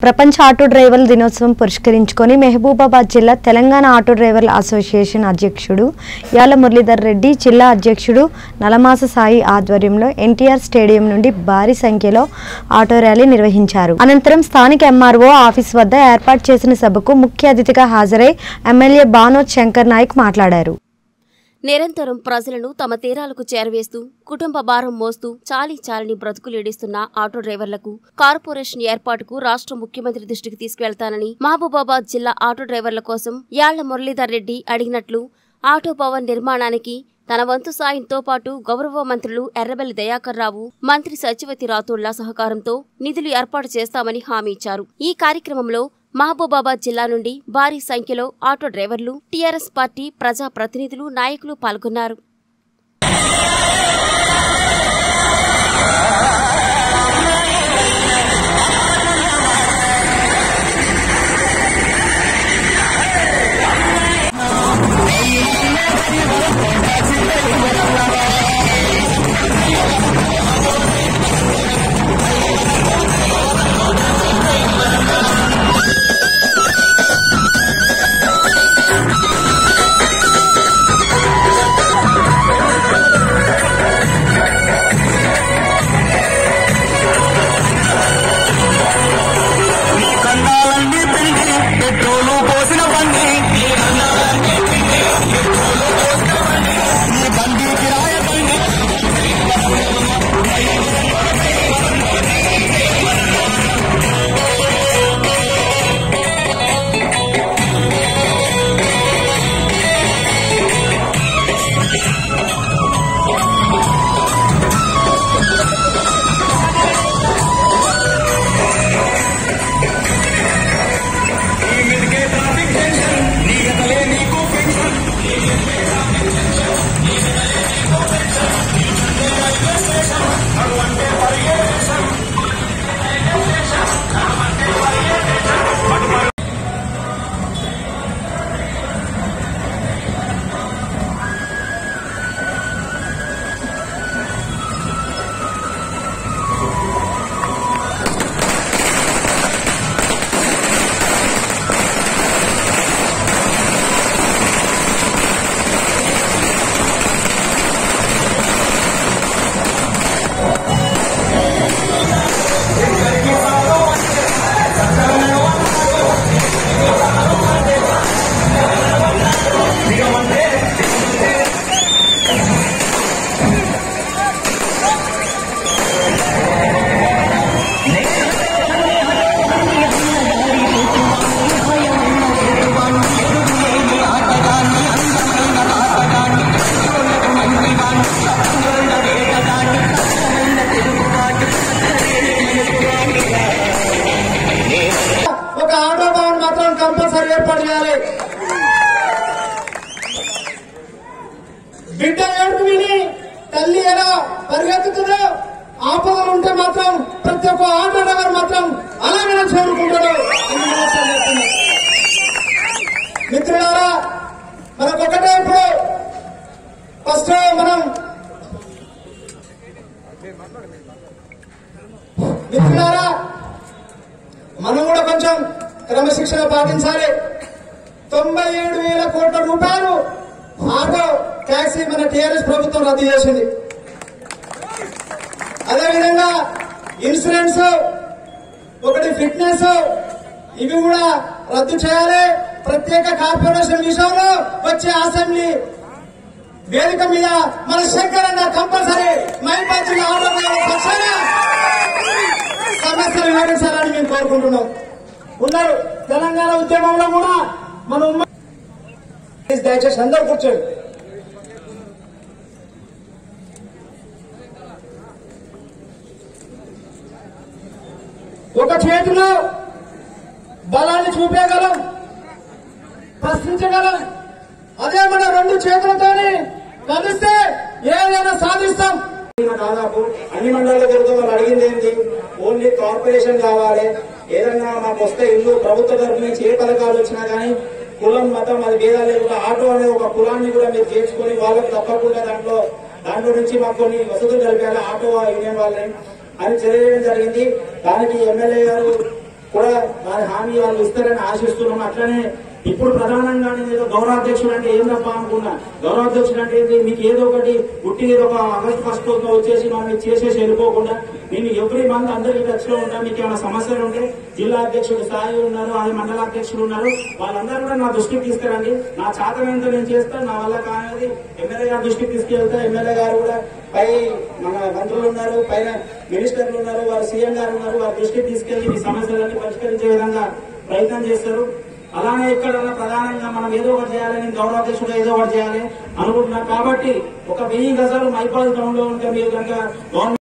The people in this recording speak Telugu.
ప్రపంచ ఆటో డ్రైవర్ల దినోత్సవం పురస్కరించుకొని మహబూబాబాద్ జిల్లా తెలంగాణ ఆటో డ్రైవర్ల అసోసియేషన్ అధ్యక్షుడు యాల మురళీధర్ రెడ్డి జిల్లా అధ్యక్షుడు నలమాస సాయి ఆధ్వర్యంలో ఎన్టీఆర్ స్టేడియం నుండి భారీ సంఖ్యలో ఆటో ర్యాలీ నిర్వహించారు అనంతరం స్థానిక ఎంఆర్ఓ ఆఫీస్ వద్ద ఏర్పాటు చేసిన సభకు ముఖ్య అతిథిగా హాజరై ఎమ్మెల్యే బానోద్ శంకర్ నాయక్ మాట్లాడారు నిరంతరం ప్రజలను తమ తీరాలకు చేరవేస్తూ కుటుంబ భారం మోస్తూ చాలీ చాలని బ్రతుకులీడిస్తున్న ఆటో డ్రైవర్లకు కార్పొరేషన్ ఏర్పాటుకు రాష్ట్ర ముఖ్యమంత్రి దృష్టికి తీసుకువెళ్తానని మహబూబాబాద్ జిల్లా ఆటో డ్రైవర్ల కోసం యాళ్ల మురళీధర్ రెడ్డి అడిగినట్లు ఆటో భవన్ నిర్మాణానికి తన వంతు సాయంతో పాటు గౌరవ మంత్రులు ఎర్రబెల్లి దయాకర్ రావు మంత్రి సచివతి రాథోళ్ల సహకారంతో నిధులు ఏర్పాటు చేస్తామని హామీ ఇచ్చారు ఈ కార్యక్రమంలో మహబూబాబాద్ జిల్లా నుండి భారీ సంఖ్యలో ఆటో డ్రైవర్లు టీఆర్ఎస్ పార్టీ ప్రజా ప్రతినిధులు నాయకులు పాల్గొన్నారు కండాలన్నీ పిండి పెట్రోలు పోసిన బండి ఈ బండి కిరాయ బండి ఒక ఆటో భవన్ మాత్రం కంపల్సరీ ఏర్పాటు చేయాలి బిడ్డ ఏడుపు విని తల్లి ఎలా పరిగెత్తుతుందో ఆపదలు ఉంటే మాత్రం ప్రతి ఒక్క ఆటో డ్రైవర్ మాత్రం అలాగే చేరుకుంటాడు ఇది మాత్రం చెప్తున్నా. మిత్రులారా మనకు ఒకటే ఇప్పుడు ఫస్ట్ మనం మిత్రులారా మనం కూడా కొంచెం క్రమశిక్షణ పాటించాలి తొంభై ఏడు వేల కోట్ల రూపాయలు ఆటో ట్యాక్సీ మన టీఆర్ఎస్ ప్రభుత్వం రద్దు చేసింది అదేవిధంగా ఇన్సూరెన్స్ ఒకటి ఫిట్నెస్ ఇవి కూడా రద్దు చేయాలి ప్రత్యేక కార్పొరేషన్ విషయంలో వచ్చే అసెంబ్లీ వేదిక మీద మన శంకర్ అన్న కంపల్సరీ మైపాల్ జిల్లా ఆటో పక్షాన సమస్యలు వివరించాలని మేము కోరుకుంటున్నాం ఉన్నారు తెలంగాణ ఉద్యమంలో కూడా మన ఉమ్మ దయచేసి అందరూ కూర్చోండి ఒక చేతిలో బలాన్ని చూపేయగలం ప్రశ్నించగలం అదే మన రెండు చేతులతోని కలిస్తే ఏదైనా సాధిస్తాం దాదాపు అన్ని మండలాల జరుగుతున్న వాళ్ళు అడిగింది ఏంటి ఓన్లీ కార్పొరేషన్ కావాలి ఏదన్నా మాకు వస్తే ఇల్లు ప్రభుత్వ తరఫు నుంచి ఏ పథకాలు వచ్చినా కానీ కులం మతం అది భేదాలు లేకుండా ఆటో అనే ఒక కులాన్ని కూడా మీరు చేర్చుకొని వాళ్ళకి తప్పకుండా దాంట్లో దాంట్లో నుంచి మాకు కొన్ని వసతులు కలిపాలి ఆటో యూనియన్ వాళ్ళని అని తెలియజేయడం జరిగింది దానికి ఎమ్మెల్యే గారు కూడా వారి హామీ వాళ్ళు ఇస్తారని ఆశిస్తున్నాం అట్లనే ఇప్పుడు ప్రధానంగా నేను ఏదో గౌరవాధ్యక్షుడు అంటే ఏందప్ప అనుకున్నా గౌరవాధ్యక్షుడు అంటే ఏంది మీకు ఏదో ఒకటి పుట్టి ఏదో ఒక ఆగస్ట్ ఫస్ట్ వచ్చేసి మనం ఇది చేసేసి వెళ్ళిపోకుండా నేను ఎవ్రీ మంత్ అందరికి టచ్ లో ఉంటా మీకు ఏమైనా సమస్యలు ఉంటే జిల్లా అధ్యక్షుడు స్థాయి ఉన్నారు అది మండల అధ్యక్షుడు ఉన్నారు వాళ్ళందరూ కూడా నా దృష్టికి తీసుకురండి నా చాతనంతో నేను చేస్తాను నా వల్ల కానిది ఎమ్మెల్యే గారి దృష్టికి తీసుకెళ్తా ఎమ్మెల్యే గారు కూడా పై మన మంత్రులు ఉన్నారు పైన మినిస్టర్లు ఉన్నారు వారు సీఎం గారు ఉన్నారు వారి దృష్టికి తీసుకెళ్లి ఈ సమస్యలన్నీ పరిష్కరించే విధంగా ప్రయత్నం చేస్తారు అలానే ఇక్కడ ప్రధానంగా మనం ఏదో ఒకటి చేయాలి నేను గౌరవాధ్యక్షుడు ఏదో ఒకటి చేయాలి అనుకుంటున్నా కాబట్టి ఒక వెయ్యి గజాలు మైపాల్ టౌన్ లో ఉంటే మీరు కనుక గవర్నమెంట్